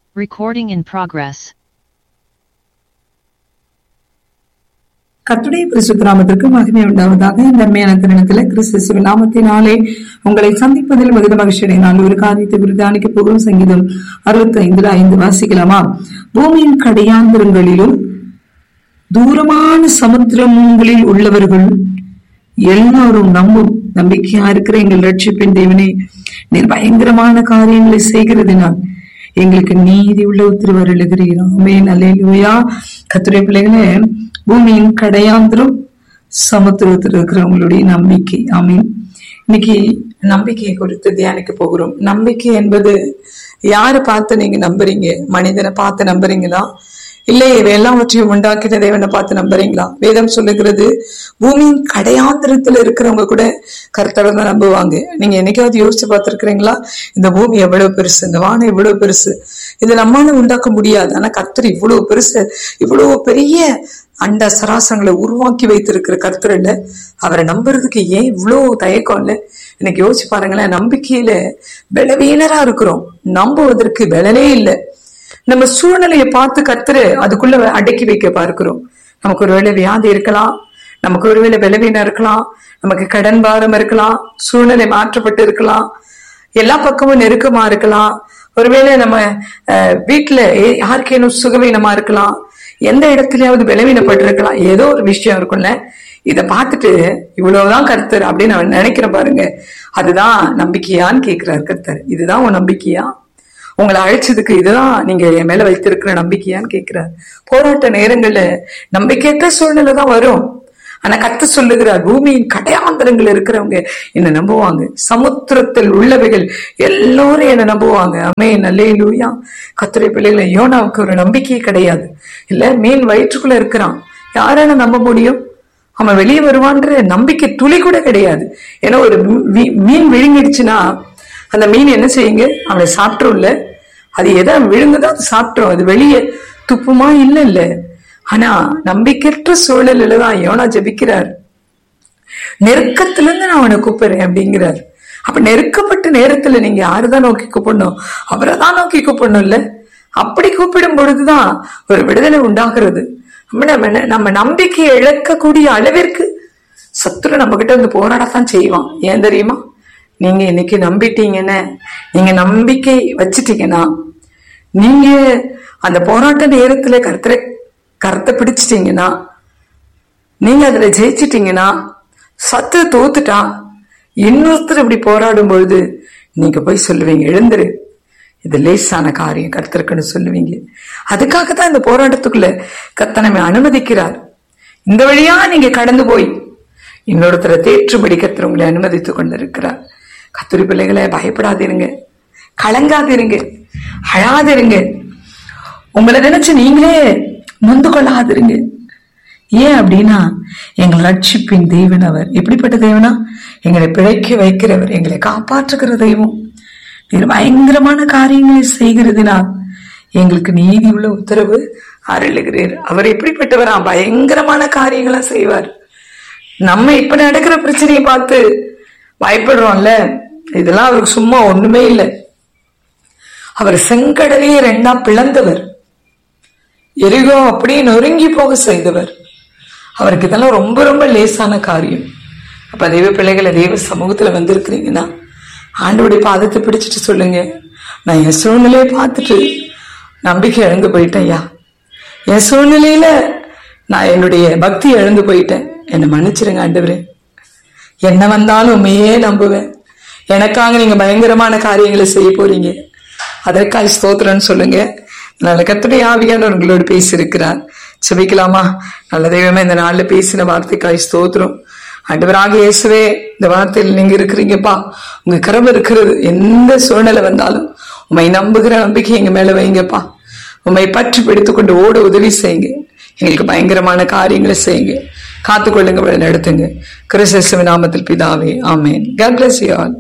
Recording in progress. கர்த்தருடைய பரிசுத்த நாமத்திற்கு மகிமை உண்டாவதாக இந்த அருமையான தருணத்தில் கிறிஸ்து நாமத்தினாலே உங்களை சந்திப்பதில் மிகுந்த மகிழ்ச்சி நான் ஒரு காரியத்தை குறித்தானிக்க போகும் சங்கீதம் அறுபத்தி ஐந்துல ஐந்து வாசிக்கலாமா பூமியின் கடையாந்திரங்களிலும் தூரமான சமுத்திரங்களில் உள்ளவர்கள் எல்லாரும் நம்பும் நம்பிக்கையா இருக்கிற எங்கள் ரட்சிப்பின் தேவனே நீர் பயங்கரமான காரியங்களை செய்கிறதினால் எங்களுக்கு நீதி உள்ள உத்தரவு எழுகிறீர் ஆமென் அல்லேலூயா கத்துரை பிள்ளைகளே பூமியின் கடையாந்திரம் சமுத்திரத்தில் இருக்கிறவங்களுடைய நம்பிக்கை ஆமீன் இன்னைக்கு நம்பிக்கையை குறித்து தியானிக்க போகிறோம் நம்பிக்கை என்பது யாரை பார்த்து நீங்க நம்புறீங்க மனிதனை பார்த்து நம்புறீங்களா இல்லை இவை எல்லாவற்றையும் உண்டாக்கின தேவனை பார்த்து நம்புறீங்களா வேதம் சொல்லுகிறது பூமியின் கடையாந்திரத்துல இருக்கிறவங்க கூட கர்த்தரை தான் நம்புவாங்க நீங்க என்னைக்காவது யோசிச்சு பார்த்திருக்கிறீங்களா இந்த பூமி எவ்வளவு பெருசு இந்த வானம் எவ்வளவு பெருசு இது நம்மளால உண்டாக்க முடியாது ஆனா கர்த்தர் இவ்வளவு பெருசு இவ்வளவு பெரிய அண்ட சராசரங்களை உருவாக்கி வைத்திருக்கிற கர்த்தர் இல்ல அவரை நம்புறதுக்கு ஏன் இவ்வளவு தயக்கம் இல்ல எனக்கு யோசிச்சு பாருங்களேன் நம்பிக்கையில பலவீனரா இருக்கிறோம் நம்புவதற்கு பலனே இல்லை நம்ம சூழ்நிலையை பார்த்து கத்துரு அதுக்குள்ள அடக்கி வைக்க பார்க்கிறோம் நமக்கு ஒருவேளை வியாதி இருக்கலாம் நமக்கு ஒருவேளை பலவீனம் இருக்கலாம் நமக்கு கடன் பாரம் இருக்கலாம் சூழ்நிலை மாற்றப்பட்டு இருக்கலாம் எல்லா பக்கமும் நெருக்கமா இருக்கலாம் ஒருவேளை நம்ம அஹ், வீட்டுல ஏ- யாருக்கேனும் சுகவீனமா இருக்கலாம் எந்த இடத்துலயாவது பலவீனப்பட்டு இருக்கலாம் ஏதோ ஒரு விஷயம் இருக்கும்ல இத பார்த்துட்டு இவ்வளவுதான் கர்த்தர் அப்படின்னு அவன் நினைக்கிறேன் பாருங்க அதுதான் நம்பிக்கையான்னு கேட்கிறார் கர்த்தர் இதுதான் உன் நம்பிக்கையா உங்களை அழைச்சதுக்கு இதுதான் நீங்க என் மேல வைத்திருக்கிற நம்பிக்கையான்னு கேட்கிறார் போராட்ட நேரங்கள்ல நம்பிக்கையற்ற சூழ்நிலை தான் வரும் ஆனா கத்த சொல்லுகிறார் பூமியின் கடையாந்தரங்கள் இருக்கிறவங்க என்ன நம்புவாங்க சமுத்திரத்தில் உள்ளவைகள் எல்லோரும் என்ன நம்புவாங்க அமே நல்லே லூயா கத்துரை பிள்ளைகளை யோனாவுக்கு ஒரு நம்பிக்கையே கிடையாது இல்ல மீன் வயிற்றுக்குள்ள இருக்கிறான் யாரால நம்ப முடியும் அவன் வெளியே வருவான்ற நம்பிக்கை துளி கூட கிடையாது ஏன்னா ஒரு மீ- மீன் விழுங்கிடுச்சுன்னா அந்த மீன் என்ன செய்யுங்க அவனை சாப்பிட்ரும்ல அது எதை விழுங்குதோ அது சாப்பிட்ரும் அது வெளியே துப்புமா இல்ல இல்ல ஆனா நம்பிக்கையற்ற சூழலில் தான் யோனா ஜெபிக்கிறார் நெருக்கத்திலிருந்து நான் அவனை கூப்பிடுறேன் அப்படிங்கிறார் அப்ப நெருக்கப்பட்ட நேரத்துல நீங்க யாருதான் நோக்கி கூப்பிடணும் அவரை தான் நோக்கி கூப்பிடணும் இல்ல அப்படி கூப்பிடும் பொழுதுதான் ஒரு விடுதலை உண்டாகிறது நம்ம நம்ம- நம்ம நம்பிக்கையை இழக்கக்கூடிய அளவிற்கு சத்துரு நம்ம கிட்ட வந்து போராடத்தான் செய்வான் ஏன் தெரியுமா நீங்க இன்னைக்கு நம்பிட்டீங்கன்னு நீங்க நம்பிக்கை வச்சிட்டீங்கன்னா நீங்க அந்த போராட்ட நேரத்துல கருத்தை கருத்தை பிடிச்சிட்டீங்கன்னா நீங்க அதுல ஜெயிச்சிட்டீங்கன்னா சத்து தோத்துட்டா இன்னொருத்தர் இப்படி போராடும் பொழுது நீங்க போய் சொல்லுவீங்க எழுந்துரு இது லேசான காரியம் கர்த்தருக்குன்னு சொல்லுவீங்க அதுக்காக தான் இந்த போராட்டத்துக்குள்ள கத்தனமை அனுமதிக்கிறார் இந்த வழியா நீங்க கடந்து போய் இன்னொருத்தரை தேற்றுபடி கர்த்தர் உங்களை அனுமதித்துக் கொண்டிருக்கிறார் கத்துரி பிள்ளைகளை பயப்படாதிருங்க கலங்காதிருங்க அழாதிருங்க உங்களை நினைச்சு நீங்களே நொந்து கொள்ளாதிருங்க ஏன் அப்படின்னா எங்கள் ரட்சிப்பின் தேவன் அவர் எப்படிப்பட்ட தேவனா எங்களை பிழைக்க வைக்கிறவர் எங்களை காப்பாற்றுகிற தெய்வம் நீர் பயங்கரமான காரியங்களை செய்கிறதுனால் எங்களுக்கு நீதி உள்ள உத்தரவு அருளுகிறீர் அவர் எப்படிப்பட்டவரா பயங்கரமான காரியங்களா செய்வார் நம்ம இப்ப நடக்கிற பிரச்சனையை பார்த்து பயப்படுறோம்ல இதெல்லாம் அவருக்கு சும்மா ஒண்ணுமே இல்லை அவர் செங்கடலையே ரெண்டா பிளந்தவர் எரிகோ அப்படியே நொறுங்கி போக செய்தவர் அவருக்கு இதெல்லாம் ரொம்ப ரொம்ப லேசான காரியம் அப்ப தெய்வ பிள்ளைகளை தெய்வ சமூகத்துல வந்திருக்கிறீங்கன்னா ஆண்டோடைய பாதத்தை பிடிச்சிட்டு சொல்லுங்க நான் என் சூழ்நிலையை பார்த்துட்டு நம்பிக்கை இழந்து போயிட்டேன் ஐயா என் சூழ்நிலையில நான் என்னுடைய பக்தி இழந்து போயிட்டேன் என்னை மன்னிச்சிருங்க ஆண்டவரே என்ன வந்தாலும் உண்மையே நம்புவேன் எனக்காக நீங்க பயங்கரமான காரியங்களை செய்ய போறீங்க அதற்காக ஸ்தோத்திரம்னு சொல்லுங்க நல்ல கத்துடைய ஆவியானவர் உங்களோடு பேசியிருக்கிறார் செபிக்கலாமா நல்ல தெய்வமே இந்த நாள்ல பேசின வார்த்தைக்காய் ஸ்தோத்திரம் ஆண்டவராக இயேசுவே இந்த வார்த்தையில் நீங்க இருக்கிறீங்கப்பா உங்க கரம் இருக்கிறது எந்த சூழ்நிலை வந்தாலும் உண்மை நம்புகிற நம்பிக்கை எங்க மேல வைங்கப்பா உண்மை பற்றி பிடித்து கொண்டு ஓட உதவி செய்யுங்க எங்களுக்கு பயங்கரமான காரியங்களை செய்யுங்க காத்துக்கொள்ளுங்க வழி நடத்துங்க கிறிஸ்துவ நாமத்தில் பிதாவே ஆமென் God bless you all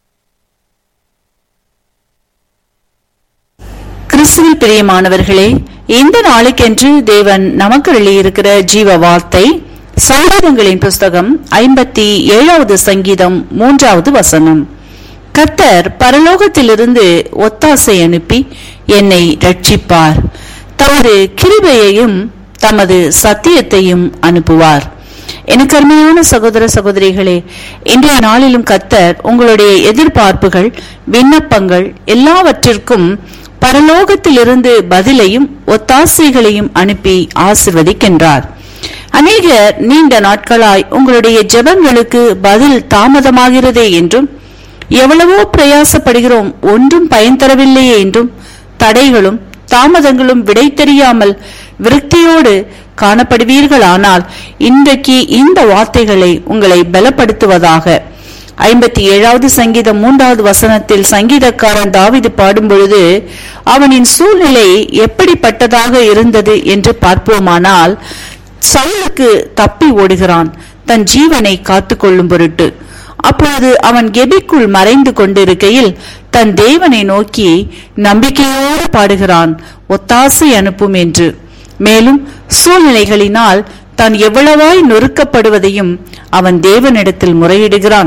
கிறிஸ்துவில் பிரியமானவர்களே இந்த நாளுக்கென்று தேவன் நமக்கு எழுதியிருக்கிற ஜீவ வார்த்தை சங்கீதங்களின் புஸ்தகம் ஐம்பத்தி ஏழாவது சங்கீதம் மூன்றாவது வசனம் கத்தர் பரலோகத்திலிருந்து ஒத்தாசை அனுப்பி என்னை ரட்சிப்பார் தமது கிருபையையும் தமது சத்தியத்தையும் அனுப்புவார் எனக்கு அருமையான சகோதர சகோதரிகளே இன்றைய நாளிலும் கத்தர் உங்களுடைய எதிர்பார்ப்புகள் விண்ணப்பங்கள் எல்லாவற்றிற்கும் பரலோகத்திலிருந்து பதிலையும் ஒத்தாசைகளையும் அனுப்பி ஆசிர்வதிக்கின்றார் அநேகர் நீண்ட நாட்களாய் உங்களுடைய ஜெபங்களுக்கு பதில் தாமதமாகிறதே என்றும் எவ்வளவோ பிரயாசப்படுகிறோம் ஒன்றும் பயன் தரவில்லையே என்றும் தடைகளும் தாமதங்களும் விடை தெரியாமல் விரக்தியோடு காணப்படுவீர்களானால் இன்றைக்கு இந்த வார்த்தைகளை உங்களை பலப்படுத்துவதாக ஐம்பத்தி ஏழாவது சங்கீதம் மூன்றாவது வசனத்தில் சங்கீதக்காரன் தாவிது பாடும் பொழுது அவனின் சூழ்நிலை எப்படிப்பட்டதாக இருந்தது என்று பார்ப்போமானால் சவுலுக்கு தப்பி ஓடுகிறான் தன் ஜீவனை காத்து கொள்ளும் பொருட்டு அப்பொழுது அவன் கெபிக்குள் மறைந்து கொண்டிருக்கையில் தன் தேவனை நோக்கி நம்பிக்கையோடு பாடுகிறான் ஒத்தாசை அனுப்பும் என்று மேலும் சூழ்நிலைகளினால் தான் எவ்வளவாய் நொறுக்கப்படுவதையும் அவன் தேவனிடத்தில் முறையிடுகிறான்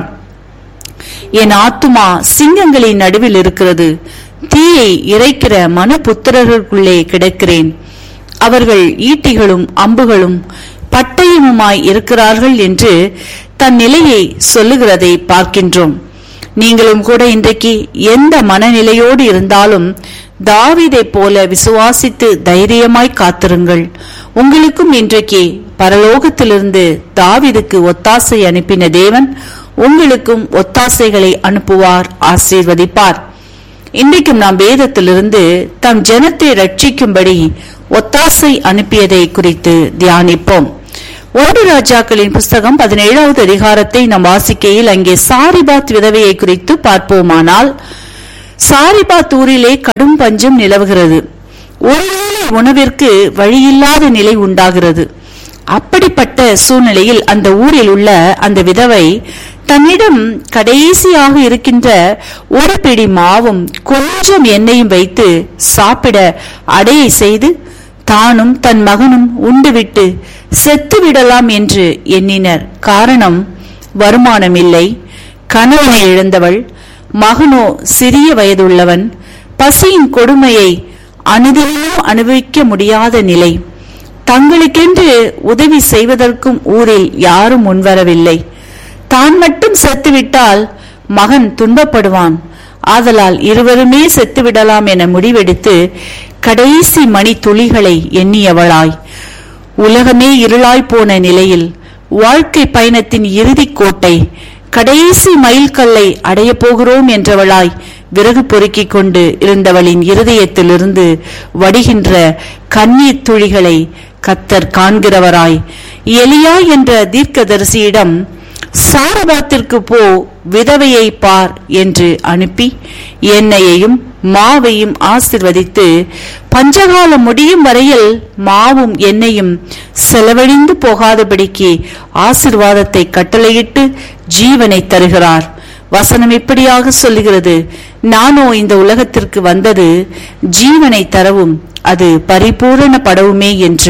என் ஆத்துமா சிங்கங்களின் நடுவில் இருக்கிறது தீயை இறைக்கிற மனப்புத்திரர்களுக்குள்ளே கிடக்கிறேன் அவர்கள் ஈட்டிகளும் அம்புகளும் பட்டயமுமாய் இருக்கிறார்கள் என்று தன் நிலையை சொல்லுகிறதை பார்க்கின்றோம் நீங்களும் கூட இன்றைக்கு எந்த மனநிலையோடு இருந்தாலும் தாவீதை போல விசுவாசித்து தைரியமாய் காத்திருங்கள் உங்களுக்கும் இன்றைக்கு பரலோகத்திலிருந்து தாவீதுக்கு ஒத்தாசை அனுப்பின தேவன் உங்களுக்கும் ஒத்தாசைகளை அனுப்புவார் ஆசீர்வதிப்பார் இன்றைக்கும் நாம் வேதத்திலிருந்து தம் ஜனத்தை ரட்சிக்கும்படி ஒத்தாசை அனுப்பியதை குறித்து தியானிப்போம் ஒன்று ராஜாக்களின் புஸ்தகம் பதினேழாவது அதிகாரத்தை நாம் வாசிக்கையில் அங்கே சாரிபாத் விதவையை குறித்து பார்ப்போமானால் சாரிபாத் ஊரிலே கடும் பஞ்சம் நிலவுகிறது ஒருவேளை உணவிற்கு வழியில்லாத நிலை உண்டாகிறது அப்படிப்பட்ட சூழ்நிலையில் அந்த ஊரில் உள்ள அந்த விதவை தன்னிடம் கடைசியாக இருக்கின்ற ஒரு பிடி மாவும் கொஞ்சம் எண்ணெயும் வைத்து சாப்பிட அடையை செய்து தானும் தன் மகனும் உண்டுவிட்டு செத்து விடலாம் என்று எண்ணினர் காரணம் வருமானம் இல்லை கணவனை இழந்தவள் மகனோ சிறிய வயதுள்ளவன் பசியின் கொடுமையை அனுதினமும் அனுபவிக்க முடியாத நிலை தங்களுக்கென்று உதவி செய்வதற்கும் ஊரில் யாரும் முன்வரவில்லை தான் மட்டும் செத்துவிட்டால் மகன் துன்பப்படுவான் ஆதலால் இருவருமே செத்துவிடலாம் என முடிவெடுத்து கடைசி மணி துளிகளை எண்ணியவளாய் உலகமே இருளாய் போன நிலையில் வாழ்க்கை பயணத்தின் இறுதிக் கோட்டை கடைசி மைல்கல்லை அடைய போகிறோம் என்றவளாய் விறகு பொறுக்கிக் கொண்டு இருந்தவளின் இருதயத்திலிருந்து வடிகின்ற கண்ணீர் துளிகளை கத்தர் காண்கிறவராய் எலியா என்ற தீர்க்கதரிசியிடம் சாரபாத்திற்கு போ விதவையை பார் என்று அனுப்பி எண்ணெயையும் மாவையும் ஆசிர்வதித்து பஞ்சகாலம் முடியும் வரையில் மாவும் எண்ணெயும் செலவழிந்து போகாதபடிக்கு ஆசிர்வாதத்தை கட்டளையிட்டு ஜீவனை தருகிறார் வசனம் இப்படியாக சொல்லுகிறது நானோ இந்த உலகத்திற்கு வந்தது ஜீவனை தரவும் அது பரிபூரணப்படவுமே என்று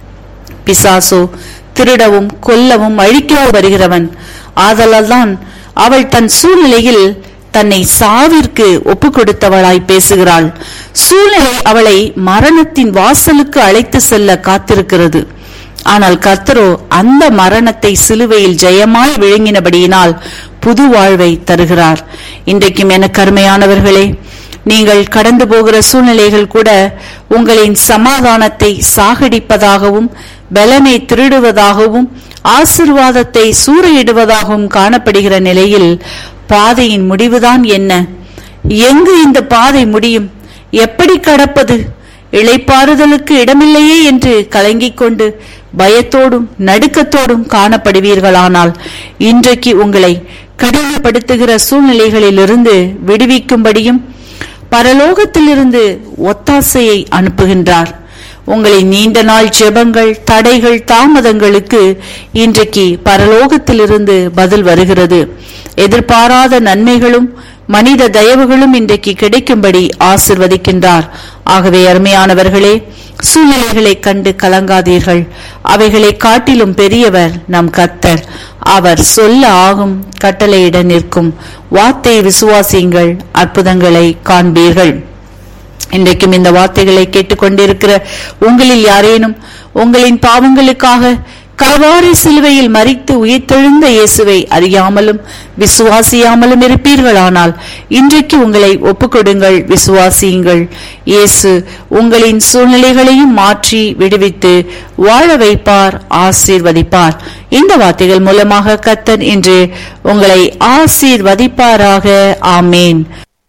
பிசாசோ திருடவும் கொல்லவும் அழிக்கவும் வருகிறவன் ஆதலால்தான் அவள் தன் சூழ்நிலையில் தன்னை சாவிற்கு ஒப்பு கொடுத்தவளாய் பேசுகிறாள் சூழ்நிலை அவளை மரணத்தின் வாசலுக்கு அழைத்து செல்ல காத்திருக்கிறது ஆனால் கர்த்தரோ அந்த மரணத்தை சிலுவையில் ஜெயமாய் விழுங்கினபடியினால் புது வாழ்வை தருகிறார் இன்றைக்கும் என கருமையானவர்களே நீங்கள் கடந்து போகிற சூழ்நிலைகள் கூட உங்களின் சமாதானத்தை சாகடிப்பதாகவும் பலனை திருடுவதாகவும் ஆசிர்வாதத்தை சூறையிடுவதாகவும் காணப்படுகிற நிலையில் பாதையின் முடிவுதான் என்ன எங்கு இந்த பாதை முடியும் எப்படி கடப்பது இளைப்பாறுதலுக்கு இடமில்லையே என்று கலங்கிக் கொண்டு பயத்தோடும் நடுக்கத்தோடும் காணப்படுவீர்களானால் இன்றைக்கு உங்களை கடினப்படுத்துகிற சூழ்நிலைகளிலிருந்து விடுவிக்கும்படியும் பரலோகத்திலிருந்து ஒத்தாசையை அனுப்புகின்றார் உங்களின் நீண்ட நாள் ஜெபங்கள் தடைகள் தாமதங்களுக்கு இன்றைக்கு பரலோகத்திலிருந்து பதில் வருகிறது எதிர்பாராத நன்மைகளும் மனித தயவுகளும் இன்றைக்கு கிடைக்கும்படி ஆசிர்வதிக்கின்றார் ஆகவே அருமையானவர்களே சூழ்நிலைகளை கண்டு கலங்காதீர்கள் அவைகளை காட்டிலும் பெரியவர் நம் கத்தர் அவர் சொல்ல ஆகும் கட்டளையிட நிற்கும் வார்த்தை விசுவாசியுங்கள் அற்புதங்களை காண்பீர்கள் இன்றைக்கும் இந்த வார்த்தைகளை கேட்டுக்கொண்டிருக்கிற உங்களில் யாரேனும் உங்களின் பாவங்களுக்காக கல்வாரி சிலுவையில் மறித்து உயிர்த்தெழுந்த இயேசுவை அறியாமலும் விசுவாசியாமலும் இருப்பீர்களானால் இன்றைக்கு உங்களை ஒப்புக்கொடுங்கள் விசுவாசியுங்கள் இயேசு உங்களின் சூழ்நிலைகளையும் மாற்றி விடுவித்து வாழ வைப்பார் ஆசீர்வதிப்பார் இந்த வார்த்தைகள் மூலமாக கத்தன் இன்று உங்களை ஆசீர்வதிப்பாராக ஆமேன்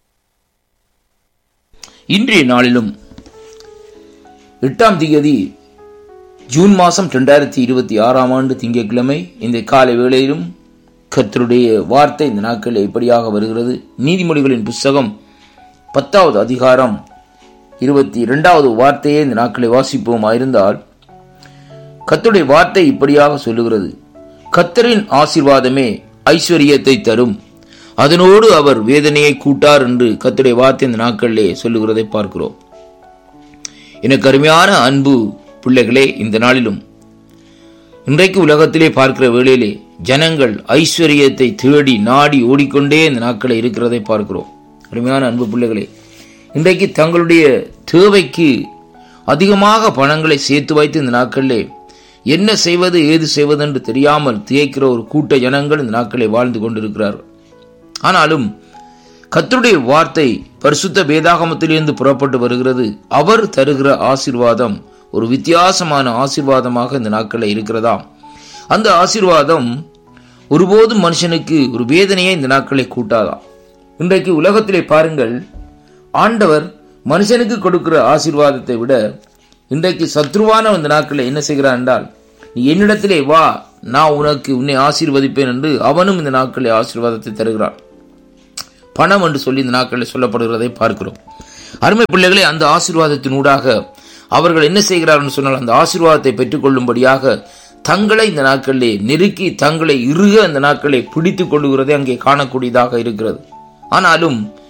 இன்றைய நாளிலும் எட்டாம் தேதி ஜூன் மாதம் ரெண்டாயிரத்தி இருபத்தி ஆறாம் ஆண்டு திங்கட்கிழமை இந்த காலை வேளையிலும் கர்த்தருடைய வார்த்தை இந்த நாட்களில் இப்படியாக வருகிறது நீதிமொழிகளின் புஸ்தகம் பத்தாவது அதிகாரம் இருபத்தி இரண்டாவது வார்த்தையே இந்த நாட்களை வாசிப்போமாயிருந்தால் கர்த்தருடைய வார்த்தை இப்படியாக சொல்லுகிறது கர்த்தரின் ஆசீர்வாதமே ஐஸ்வர்யத்தை தரும் அதனோடு அவர் வேதனையை கூட்டார் என்று கர்த்தருடைய வார்த்தை இந்த நாட்களிலே சொல்லுகிறதை பார்க்கிறோம் எனக்கு அருமையான அன்பு பிள்ளைகளே இந்த நாளிலும் இன்றைக்கு உலகத்திலே பார்க்கிற வேளையிலே ஜனங்கள் ஐஸ்வர்யத்தை தேடி நாடி ஓடிக்கொண்டே இந்த நாட்களை இருக்கிறதை பார்க்கிறோம் அருமையான அன்பு பிள்ளைகளே இன்றைக்கு தங்களுடைய தேவைக்கு அதிகமாக பணங்களை சேர்த்து வைத்து இந்த நாட்களிலே என்ன செய்வது ஏது செய்வது என்று தெரியாமல் திகைக்கிற ஒரு கூட்ட ஜனங்கள் இந்த நாட்களை வாழ்ந்து கொண்டிருக்கிறார்கள் ஆனாலும் கர்த்தருடைய வார்த்தை பரிசுத்த வேதாகமத்திலிருந்து புறப்பட்டு வருகிறது அவர் தருகிற ஆசீர்வாதம் ஒரு வித்தியாசமான ஆசீர்வாதமாக இந்த நாட்களில் இருக்கிறதாம் அந்த ஆசீர்வாதம் ஒருபோதும் மனுஷனுக்கு ஒரு வேதனையை இந்த நாட்களை கூட்டாதாம் இன்றைக்கு உலகத்திலே பாருங்கள் ஆண்டவர் மனுஷனுக்கு கொடுக்கிற ஆசீர்வாதத்தை விட இன்றைக்கு சத்ருவான இந்த நாட்களில் என்ன செய்கிறான் என்றால் நீ என்னிடத்திலே வா நான் உனக்கு உன்னை ஆசீர்வதிப்பேன் என்று அவனும் இந்த நாட்களில் ஆசீர்வாதத்தை தருகிறான் பணம் என்று சொல்லி இந்த நாட்களில் சொல்லப்படுகிறதை பார்க்கிறோம் அருமை பிள்ளைகளே அந்த ஆசீர்வாதத்தினூடாக அவர்கள் என்ன செய்கிறார்கள் சொன்னால் அந்த ஆசீர்வாதத்தை பெற்றுக்கொள்ளும்படியாக தங்களை இந்த நாட்களிலே நெருக்கி தங்களை இறுக அந்த நாட்களை பிடித்துக் கொள்ளுகிறதை அங்கே காணக்கூடியதாக இருக்கிறது ஆனாலும்